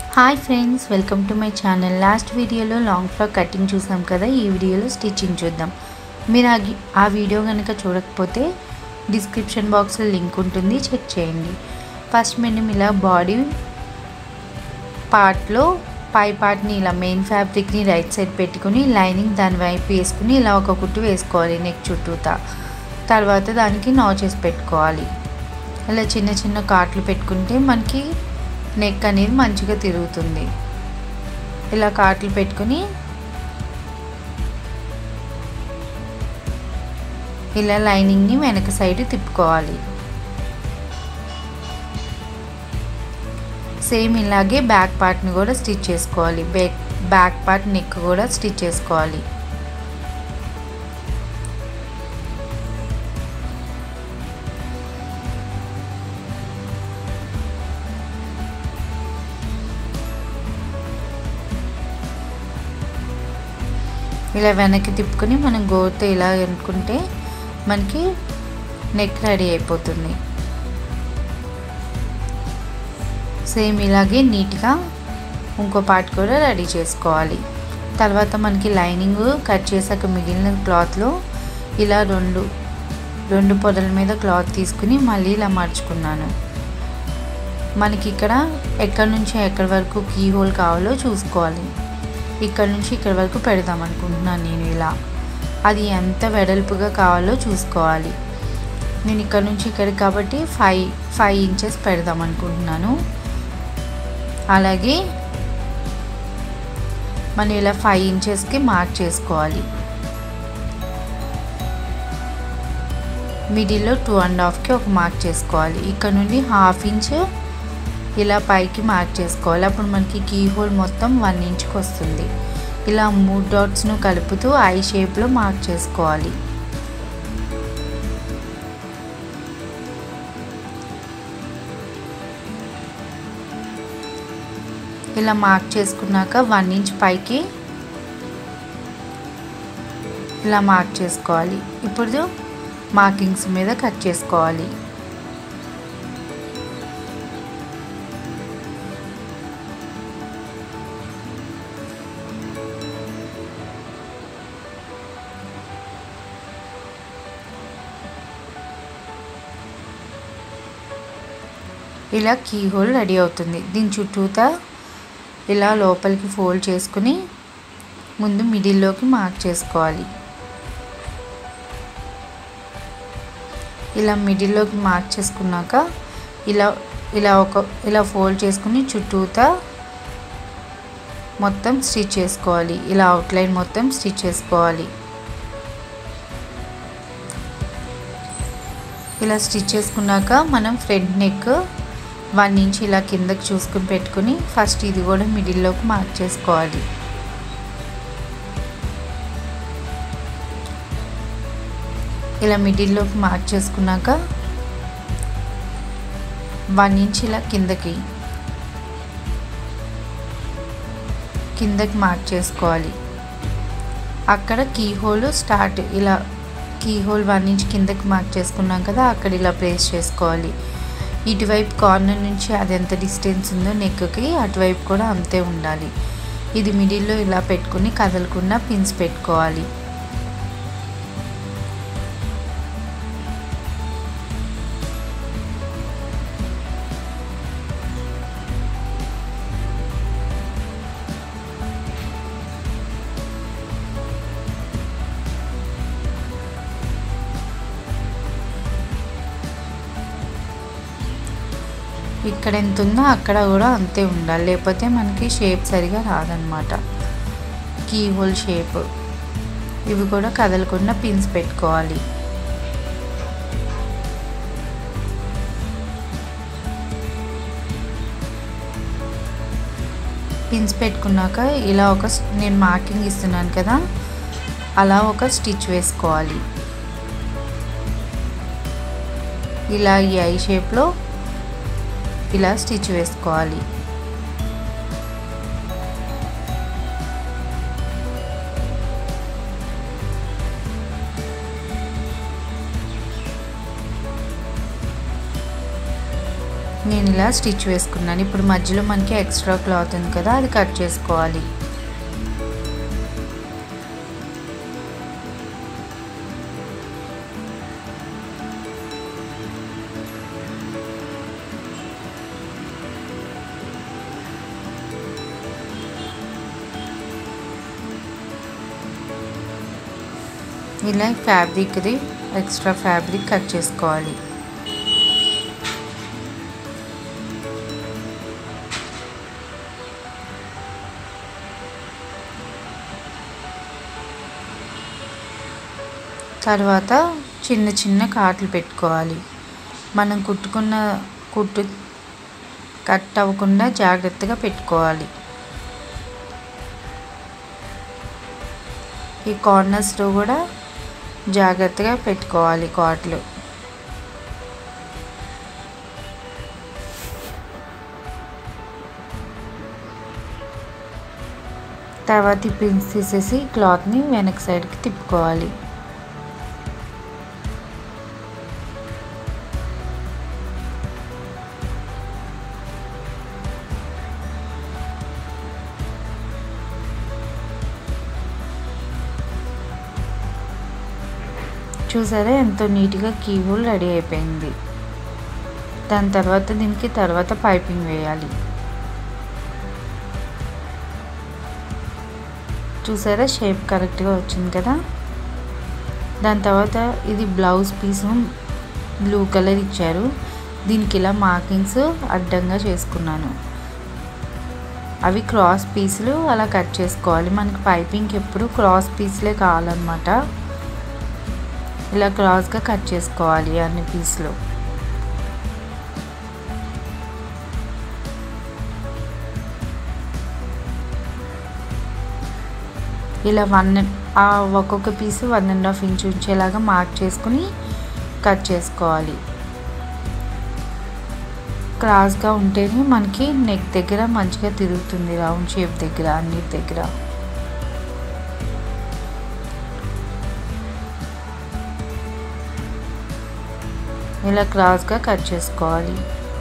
hi friends welcome to my channel last వీడియోలో long frock cutting చూసాం కదా ఈ వీడియోలో స్టిచ్చింగ్ చూద్దాం మీరు ఆ గి- ఆ వీడియో కనుక చూడకపోతే డిస్క్రిప్షన్ బాక్స్లో లింక్ ఉంటుంది చెక్ చేయండి ఫస్ట్ మనం ఇలా బాడీ పార్ట్లో పై పార్ట్ని ఇలా మెయిన్ ఫ్యాబ్రిక్ని రైట్ సైడ్ పెట్టుకుని లైనింగ్ దాని వైపు వేసుకుని ఇలా ఒక కుట్టు వేసుకోవాలి నెక్ చుట్టూతా తర్వాత దానికి నాచెస్ పెట్టుకోవాలి ఇలా చిన్న చిన్న కాట్లు పెట్టుకుంటే మనకి నెక్ అనేది మంచిగా తిరుగుతుంది ఇలా కాట్లు పెట్టుకుని ఇలా లైనింగ్ని వెనక సైడ్ తిప్పుకోవాలి సేమ్ ఇలాగే బ్యాక్ పార్ట్ని కూడా స్టిచ్ చేసుకోవాలి బ్యాక్ బ్యాక్ పార్ట్ నెక్ కూడా స్టిచ్ చేసుకోవాలి ఇలా వెనక్కి తిప్పుకొని మనం గోతో ఇలా అనుకుంటే మనకి నెక్ రెడీ అయిపోతుంది సేమ్ ఇలాగే నీట్గా ఇంకో పార్ట్ కూడా రెడీ చేసుకోవాలి తర్వాత మనకి లైనింగ్ కట్ చేసాక మిగిలిన క్లాత్లో ఇలా రెండు రెండు పొదల మీద క్లాత్ తీసుకుని మళ్ళీ ఇలా మర్చుకున్నాను మనకి ఇక్కడ ఎక్కడి నుంచి ఎక్కడి వరకు కీ హోల్ కావాలో చూసుకోవాలి ఇక్కడ నుంచి ఇక్కడ వరకు పెడదాం అనుకుంటున్నాను నేను ఇలా అది ఎంత వెడల్పుగా కావాలో చూసుకోవాలి నేను ఇక్కడ నుంచి ఇక్కడికి కాబట్టి ఫైవ్ ఫైవ్ ఇంచెస్ పెడదాం అనుకుంటున్నాను అలాగే మనం ఇలా ఫైవ్ ఇంచెస్కి మార్క్ చేసుకోవాలి మిడిల్లో టూ అండ్ హాఫ్కి ఒక మార్క్ చేసుకోవాలి ఇక్కడ నుండి హాఫ్ ఇంచ్ ఇలా పైకి మార్క్ చేసుకోవాలి అప్పుడు మనకి కీ హోల్ మొత్తం వన్ ఇంచ్కి వస్తుంది ఇలా మూడు డాట్స్ను కలుపుతూ ఐ షేప్లో మార్క్ చేసుకోవాలి ఇలా మార్క్ చేసుకున్నాక వన్ ఇంచ్ పైకి ఇలా మార్క్ చేసుకోవాలి ఇప్పుడు మార్కింగ్స్ మీద కట్ చేసుకోవాలి ఇలా కీ హోల్ రెడీ అవుతుంది దీని చుట్టూతా ఇలా లోపలికి ఫోల్డ్ చేసుకుని ముందు మిడిల్లోకి మార్క్ చేసుకోవాలి ఇలా మిడిల్లోకి మార్క్ చేసుకున్నాక ఇలా ఇలా ఒక ఇలా ఫోల్డ్ చేసుకుని చుట్టూతా మొత్తం స్టిచ్ చేసుకోవాలి ఇలా అవుట్లైన్ మొత్తం స్టిచ్ చేసుకోవాలి ఇలా స్టిచ్ చేసుకున్నాక మనం ఫ్రంట్ నెక్ వన్ ఇంచ్ ఇలా కిందకి చూసుకుని పెట్టుకుని ఫస్ట్ ఇది కూడా మిడిల్లోకి మార్క్ చేసుకోవాలి ఇలా మిడిల్లోకి మార్క్ చేసుకున్నాక వన్ ఇంచ్ ఇలా కిందకి కిందకి మార్క్ చేసుకోవాలి అక్కడ కీ హోల్ స్టార్ట్ ఇలా కీ హోల్ వన్ ఇంచ్ కిందకి మార్క్ చేసుకున్నాం కదా అక్కడ ఇలా ప్లేస్ చేసుకోవాలి ఇటువైపు కార్నర్ నుంచి అది ఎంత డిస్టెన్స్ ఉందో నెక్కి అటువైపు కూడా అంతే ఉండాలి ఇది మిడిల్లో ఇలా పెట్టుకుని కదలకుండా పిన్స్ పెట్టుకోవాలి ఇక్కడ ఎంత ఉందో అక్కడ కూడా అంతే ఉండాలి లేకపోతే మనకి షేప్ సరిగా రాదనమాట కీ హోల్ షేప్ ఇవి కూడా కదలకుండా పిన్స్ పెట్టుకోవాలి పిన్స్ పెట్టుకున్నాక ఇలా ఒక నేను మార్కింగ్ ఇస్తున్నాను కదా అలా ఒక స్టిచ్ వేసుకోవాలి ఇలా ఈ ఐ షేప్లో ఇలా స్టిచ్ వేసుకోవాలి నేను ఇలా స్టిచ్ వేసుకున్నాను ఇప్పుడు మధ్యలో మనకి ఎక్స్ట్రా క్లాత్ ఉంది కదా అది కట్ చేసుకోవాలి ఇలా ఫ్యాబ్రిక్ది ఎక్స్ట్రా ఫ్యాబ్రిక్ కట్ చేసుకోవాలి తర్వాత చిన్న చిన్న కాట్లు పెట్టుకోవాలి మనం కుట్టుకున్న కుట్టు కట్ అవ్వకుండా జాగ్రత్తగా పెట్టుకోవాలి ఈ కార్నర్స్లో కూడా జాగ్రత్తగా పెట్టుకోవాలి కాట్లు తర్వాత ఈ పిన్స్ తీసేసి క్లాత్ని వెనక్ సైడ్కి తిప్పుకోవాలి చూసారా ఎంతో నీట్గా కీ హోల్ రెడీ అయిపోయింది దాని తర్వాత దీనికి తర్వాత పైపింగ్ వేయాలి చూసారా షేప్ కరెక్ట్గా వచ్చింది కదా దాని తర్వాత ఇది బ్లౌజ్ పీసు బ్లూ కలర్ ఇచ్చారు దీనికి ఇలా మార్కింగ్స్ అడ్డంగా చేసుకున్నాను అవి క్రాస్ పీసులు అలా కట్ చేసుకోవాలి మనకి పైపింగ్కి ఎప్పుడు క్రాస్ పీసులే కావాలన్నమాట ఇలా క్రాస్గా కట్ చేసుకోవాలి అన్ని పీసులు ఇలా వన్ ఆ ఒక్కొక్క piece one and half inch ఉంచేలాగా మార్క్ చేసుకుని కట్ చేసుకోవాలి క్రాస్గా ఉంటేనే మనకి నెక్ దగ్గర మంచిగా తిరుగుతుంది రౌండ్ షేప్ దగ్గర అన్నిటి దగ్గర ఇలా క్రాస్గా కట్ చేసుకోవాలి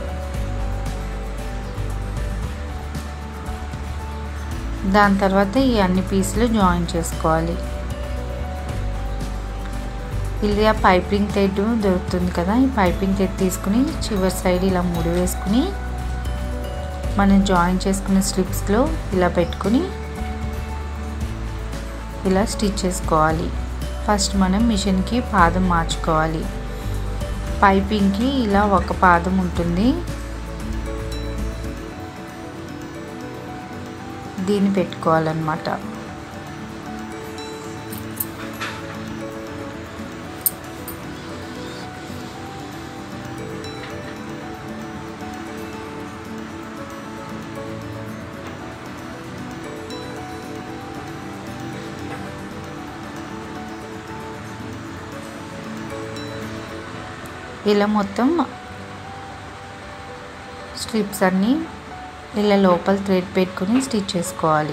దాని తర్వాత ఈ అన్ని పీసులు జాయిన్ చేసుకోవాలి ఇలా పైపింగ్ థ్రెడ్ దొరుకుతుంది కదా ఈ పైపింగ్ థ్రెడ్ తీసుకుని చివరి సైడ్ ఇలా ముడి వేసుకుని మనం జాయిన్ చేసుకున్న స్లిప్స్లో ఇలా పెట్టుకుని ఇలా స్టిచ్ చేసుకోవాలి ఫస్ట్ మనం మిషన్కి పాదం మార్చుకోవాలి పైపింగ్కి ఇలా ఒక పాదం ఉంటుంది దీన్ని పెట్టుకోవాలన్నమాట ఇలా మొత్తం స్ట్రిప్స్ అన్నీ ఇలా లోపల థ్రెడ్ పెట్టుకుని స్టిచ్ చేసుకోవాలి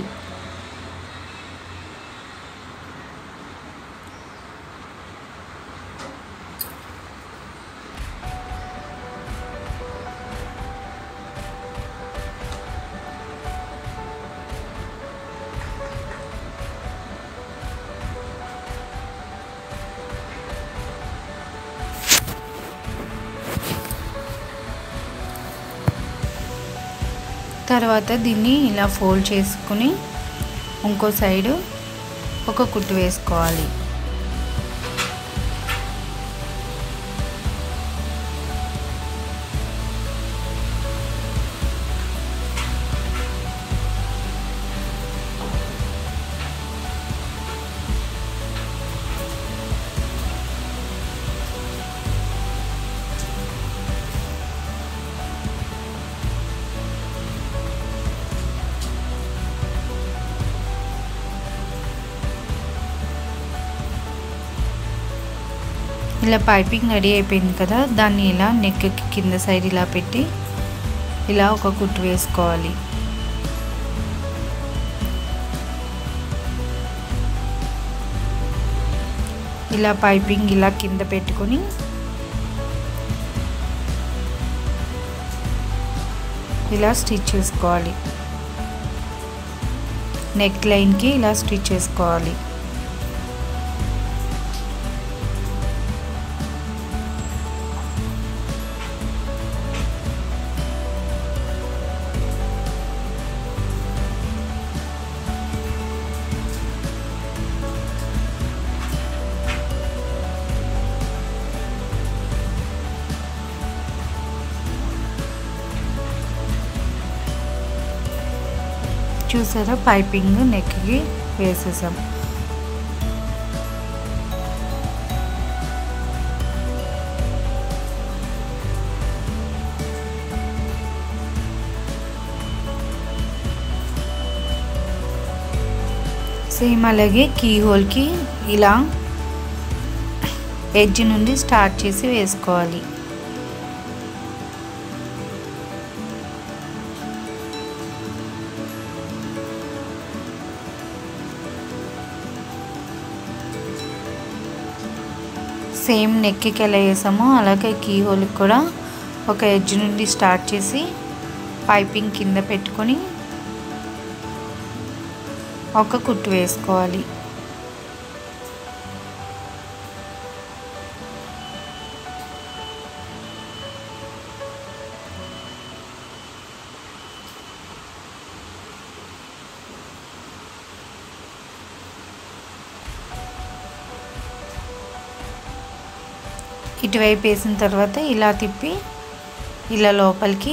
తర్వాత దీన్ని ఇలా ఫోల్డ్ చేసుకుని ఇంకో సైడు ఒక కుట్టు వేసుకోవాలి ఇలా పైపింగ్ రెడీ అయిపోయింది కదా దాన్ని ఇలా నెక్కి కింద సైడ్ ఇలా పెట్టి ఇలా ఒక కుట్టు వేసుకోవాలి ఇలా పైపింగ్ ఇలా కింద పెట్టుకొని ఇలా స్టిచ్ చేసుకోవాలి నెక్ లైన్కి ఇలా స్టిచ్ చేసుకోవాలి చూసారా పైపింగ్ నెక్కి వేసేసాం సేమ్ అలాగే కీ హోల్కి ఇలా ఎడ్జ్ నుండి స్టార్ట్ చేసి వేసుకోవాలి సేమ్ నెక్కి ఎలా వేసామో అలాగే కీ హోల్కి కూడా ఒక ఎడ్జ్ నుండి స్టార్ట్ చేసి పైపింగ్ కింద పెట్టుకొని ఒక కుట్టు వేసుకోవాలి ఇటువైపు వేసిన తర్వాత ఇలా తిప్పి ఇలా లోపలికి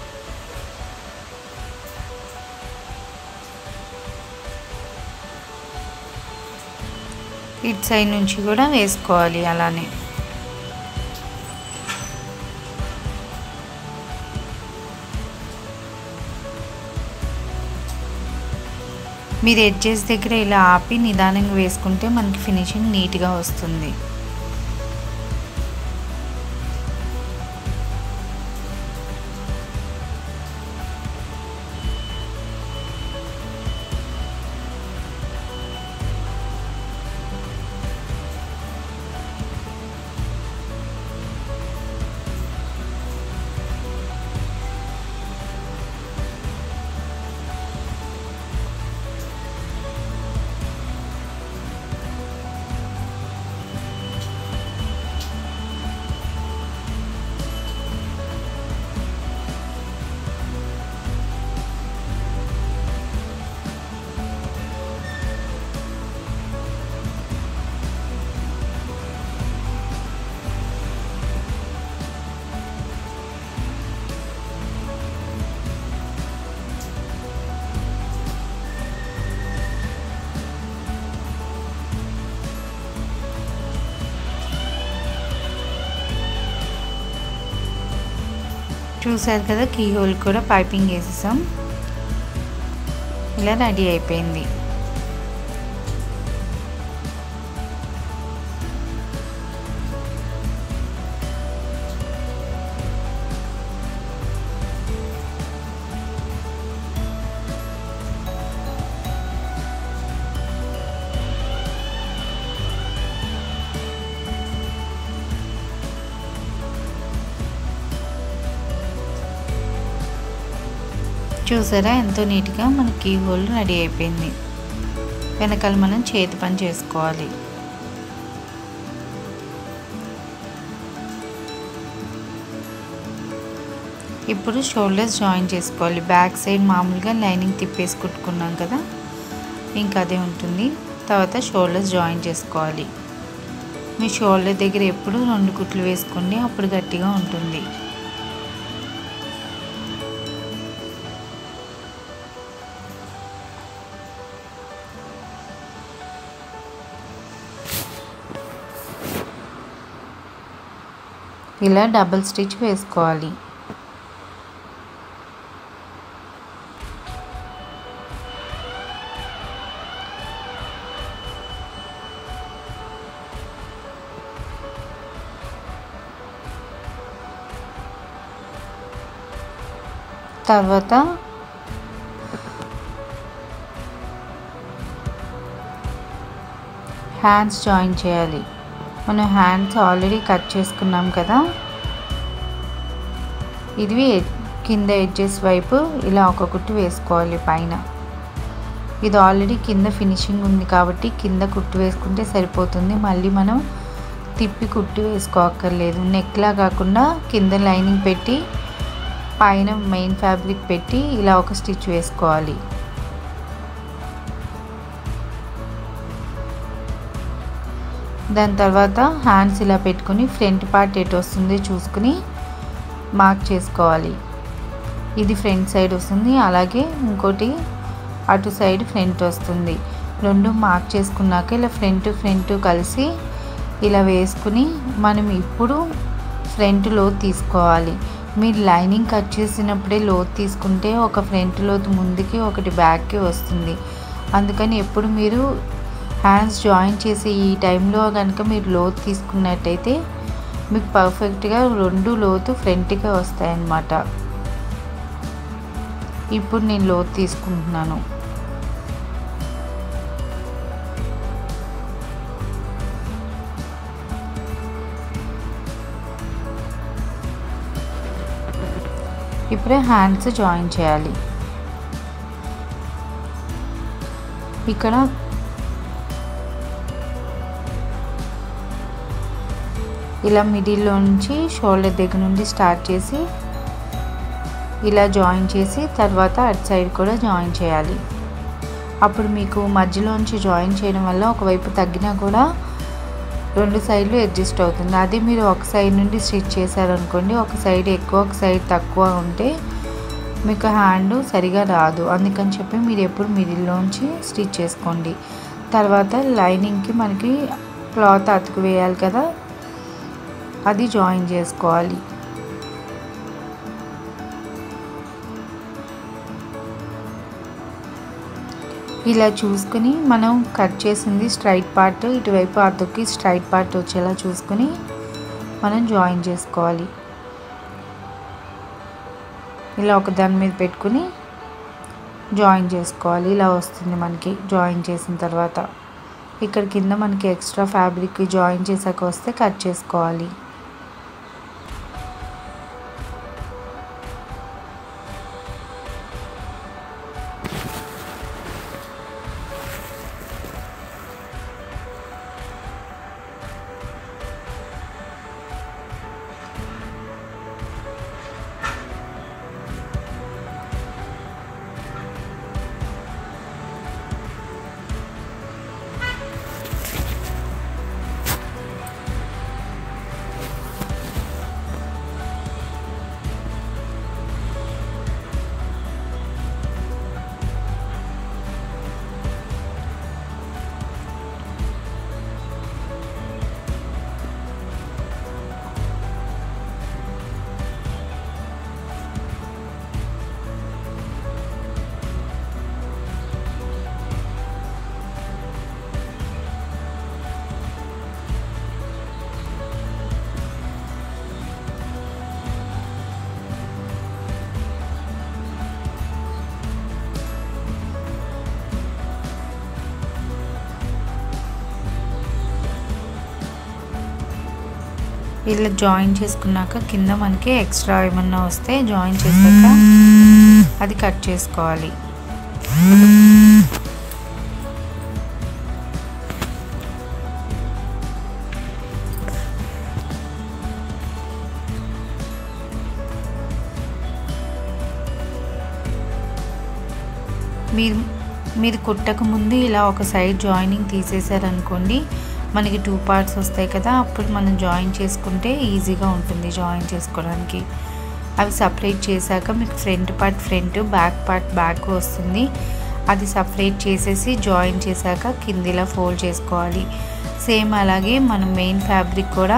ఇటు సైడ్ నుంచి కూడా వేసుకోవాలి అలానే మీరు ఎడ్జెస్ దగ్గర ఇలా ఆపి నిదానంగా వేసుకుంటే మనకి ఫినిషింగ్ నీట్గా వస్తుంది చూసారు కదా కీ హోల్ కూడా పైపింగ్ వేసేసాం ఇలా రెడీ అయిపోయింది చూసారా ఎంతో నీట్గా మన కీ హోల్ రెడీ అయిపోయింది వెనకాల మనం చేతి పని చేసుకోవాలి ఇప్పుడు షోల్డర్స్ జాయిన్ చేసుకోవాలి బ్యాక్ సైడ్ మామూలుగా లైనింగ్ తిప్పేసి కుట్టుకున్నాం కదా ఇంకా అదే ఉంటుంది తర్వాత షోల్డర్స్ జాయిన్ చేసుకోవాలి మీ షోల్డర్ దగ్గర ఎప్పుడు రెండు కుట్లు వేసుకోండి అప్పుడు గట్టిగా ఉంటుంది ఇలా డబుల్ స్టిచ్ వేసుకోవాలి తర్వాత హ్యాండ్స్ జాయిన్ చేయాలి మనం హ్యాండ్స్ ఆల్రెడీ కట్ చేసుకున్నాం కదా ఇది కింద ఎడ్జెస్ వైపు ఇలా ఒక కుట్టు వేసుకోవాలి పైన ఇది ఆల్రెడీ కింద ఫినిషింగ్ ఉంది కాబట్టి కింద కుట్టు వేసుకుంటే సరిపోతుంది మళ్ళీ మనం తిప్పి కుట్టు వేసుకోక్కర్లేదు నెక్లా కాకుండా కింద లైనింగ్ పెట్టి పైన మెయిన్ ఫ్యాబ్రిక్ పెట్టి ఇలా ఒక స్టిచ్ వేసుకోవాలి దాని తర్వాత హ్యాండ్స్ ఇలా పెట్టుకుని ఫ్రంట్ పార్ట్ ఎటు వస్తుంది చూసుకుని మార్క్ చేసుకోవాలి ఇది ఫ్రంట్ సైడ్ వస్తుంది అలాగే ఇంకోటి అటు సైడ్ ఫ్రంట్ వస్తుంది రెండు మార్క్ చేసుకున్నాక ఇలా ఫ్రంట్ ఫ్రంట్ కలిసి ఇలా వేసుకుని మనం ఇప్పుడు ఫ్రంట్ లోతు తీసుకోవాలి మీరు లైనింగ్ కట్ చేసినప్పుడే లోతు తీసుకుంటే ఒక ఫ్రంట్ లోతు ముందుకి ఒకటి బ్యాక్కి వస్తుంది అందుకని ఎప్పుడు మీరు హ్యాండ్స్ జాయిన్ చేసే ఈ టైంలో కనుక మీరు లోతు తీసుకున్నట్టయితే మీకు పర్ఫెక్ట్గా రెండు లోతు ఫ్రంట్గా వస్తాయన్నమాట ఇప్పుడు నేను లోతు తీసుకుంటున్నాను ఇప్పుడే హ్యాండ్స్ జాయిన్ చేయాలి ఇక్కడ ఇలా మిడిల్లో నుంచి షోల్డర్ దగ్గర నుండి స్టార్ట్ చేసి ఇలా జాయిన్ చేసి తర్వాత అటు సైడ్ కూడా జాయిన్ చేయాలి అప్పుడు మీకు మధ్యలోంచి జాయిన్ చేయడం వల్ల ఒకవైపు తగ్గినా కూడా రెండు సైడ్లు అడ్జస్ట్ అవుతుంది అదే మీరు ఒక సైడ్ నుండి స్టిచ్ చేశారనుకోండి ఒక సైడ్ ఎక్కువ ఒక సైడ్ తక్కువ ఉంటే మీకు హ్యాండ్ సరిగా రాదు అందుకని చెప్పి మీరు ఎప్పుడు మిడిల్లోంచి స్టిచ్ చేసుకోండి తర్వాత లైనింగ్కి మనకి క్లాత్ అతుకు వేయాలి కదా అది జాయిన్ చేసుకోవాలి ఇలా చూసుకుని మనం కట్ చేసింది స్ట్రైట్ పార్ట్ ఇటువైపు అతుక్కి స్ట్రైట్ పార్ట్ వచ్చేలా చూసుకుని మనం జాయిన్ చేసుకోవాలి ఇలా ఒక దాని మీద పెట్టుకుని జాయిన్ చేసుకోవాలి ఇలా వస్తుంది మనకి జాయిన్ చేసిన తర్వాత ఇక్కడ కింద మనకి ఎక్స్ట్రా ఫ్యాబ్రిక్ జాయిన్ చేసాక వస్తే కట్ చేసుకోవాలి ఇలా జాయిన్ చేసుకున్నాక కింద మనకి ఎక్స్ట్రా ఏమన్నా వస్తే జాయిన్ చేశాక అది కట్ చేసుకోవాలి మీరు మీరు కుట్టక ముందు ఇలా ఒక సైడ్ జాయినింగ్ తీసేసారనుకోండి మనకి టూ పార్ట్స్ వస్తాయి కదా అప్పుడు మనం జాయిన్ చేసుకుంటే ఈజీగా ఉంటుంది జాయిన్ చేసుకోవడానికి అవి సపరేట్ చేశాక మీకు front part front back part back వస్తుంది అది సపరేట్ చేసేసి జాయిన్ చేశాక కిందిలా ఫోల్డ్ చేసుకోవాలి సేమ్ అలాగే మనం మెయిన్ ఫ్యాబ్రిక్ కూడా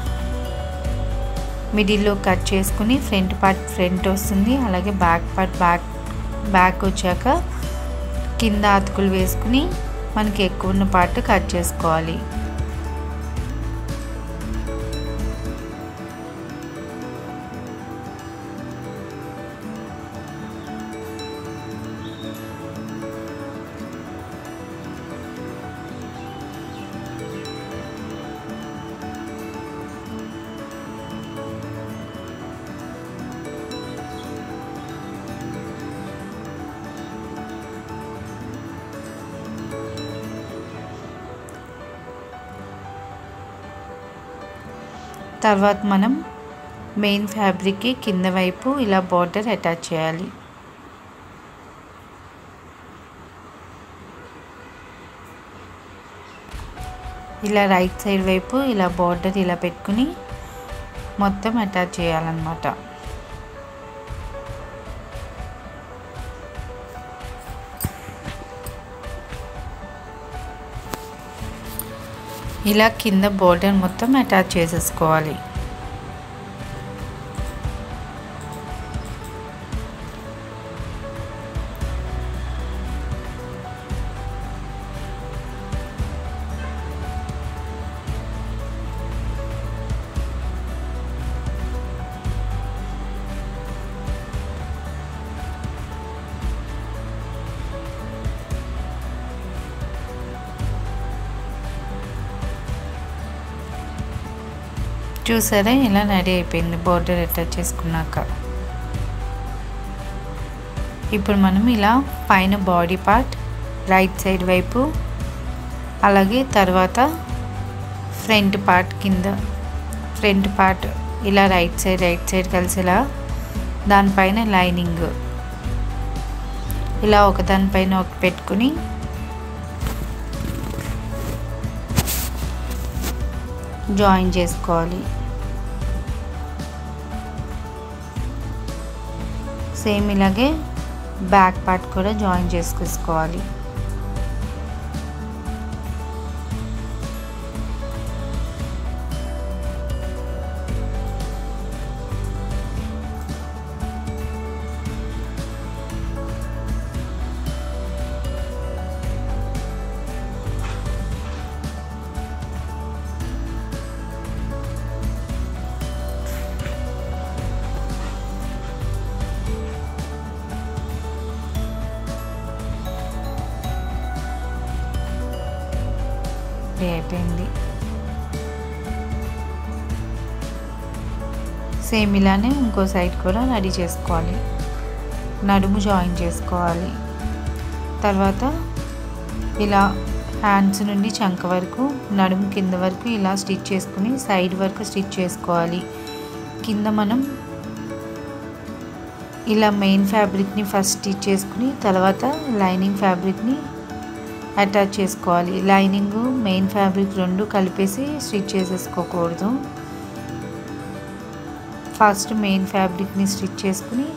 మిడిల్లో కట్ చేసుకుని ఫ్రంట్ పార్ట్ ఫ్రంట్ వస్తుంది అలాగే బ్యాక్ పార్ట్ బ్యాక్ బ్యాక్ వచ్చాక కింద అతుకులు వేసుకుని మనకి ఎక్కువ ఉన్న పార్ట్ కట్ చేసుకోవాలి తర్వాత మనం మెయిన్ ఫ్యాబ్రిక్కి కింద వైపు ఇలా బార్డర్ అటాచ్ చేయాలి ఇలా రైట్ సైడ్ వైపు ఇలా బార్డర్ ఇలా పెట్టుకుని మొత్తం అటాచ్ చేయాలన్నమాట ఇలా కింద బోర్డర్ మొత్తం అటాచ్ చేసేసుకోవాలి చూసారా ఇలా రెడీ అయిపోయింది బోర్డర్ అటాచ్ చేసుకున్నాక ఇప్పుడు మనం ఇలా పైన బాడీ పార్ట్ రైట్ సైడ్ వైపు అలాగే తర్వాత ఫ్రంట్ పార్ట్ కింద ఫ్రంట్ పార్ట్ ఇలా రైట్ సైడ్ రైట్ సైడ్ కలిసేలా దానిపైన లైనింగ్ ఇలా ఒకదానిపైన ఒక పెట్టుకుని జాయిన్ చేసుకోవాలి సేమ్ ఇలాగే బ్యాక్ పార్ట్ కూడా జాయిన్ చేసుకేసుకోవాలి రెడీ అయిపోయింది సేమ్ ఇలానే ఇంకో సైడ్ కూడా రెడీ చేసుకోవాలి నడుము జాయిన్ చేసుకోవాలి తర్వాత ఇలా హ్యాండ్స్ నుండి చంక వరకు నడుము కింద వరకు ఇలా స్టిచ్ చేసుకుని సైడ్ వరకు స్టిచ్ చేసుకోవాలి కింద మనం ఇలా మెయిన్ ఫ్యాబ్రిక్ని ఫస్ట్ స్టిచ్ చేసుకుని తర్వాత లైనింగ్ ఫ్యాబ్రిక్ని అటాచ్ చేసుకోవాలి లైనింగ్ మెయిన్ ఫ్యాబ్రిక్ రెండు కలిపేసి స్టిచ్ చేసేసుకోకూడదు ఫస్ట్ మెయిన్ ఫ్యాబ్రిక్ని స్టిచ్ చేసుకుని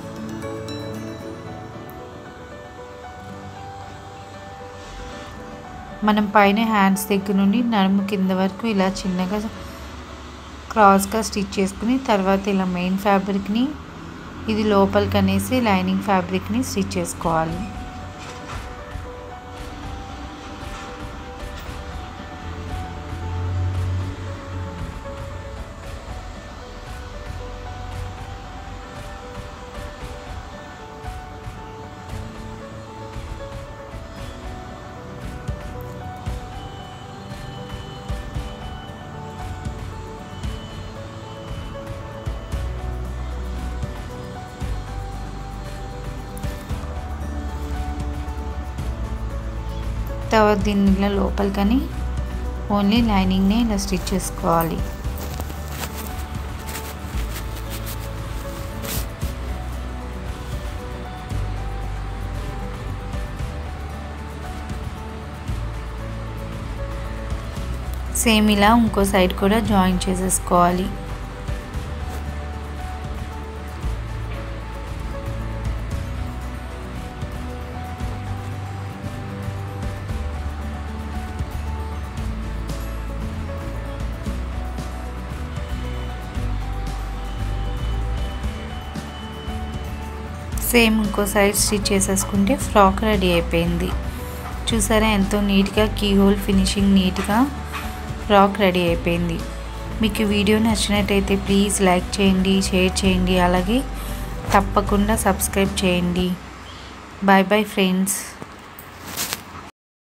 మనం పైన హ్యాండ్స్ దగ్గర నుండి నడుము కింద వరకు ఇలా చిన్నగా క్రాస్గా స్టిచ్ చేసుకుని తర్వాత ఇలా మెయిన్ ఫ్యాబ్రిక్ని ఇది లోపలికి అనేసి లైనింగ్ ఫ్యాబ్రిక్ని స్టిచ్ చేసుకోవాలి తర్వాత దీన్ని ఇలా లోపలికని ఓన్లీ లైనింగ్ని ఇలా స్టిచ్ చేసుకోవాలి సేమ్ ఇలా ఇంకో సైడ్ కూడా జాయిన్ చేసేసుకోవాలి సేమ్ ఇంకో సైడ్ స్టిచ్ చేసేసుకుంటే ఫ్రాక్ రెడీ అయిపోయింది చూసారా ఎంతో నీట్గా కీ హోల్ ఫినిషింగ్ నీట్గా ఫ్రాక్ రెడీ అయిపోయింది మీకు వీడియో నచ్చినట్టయితే ప్లీజ్ లైక్ చేయండి షేర్ చేయండి అలాగే తప్పకుండా సబ్స్క్రైబ్ చేయండి బాయ్ బాయ్ ఫ్రెండ్స్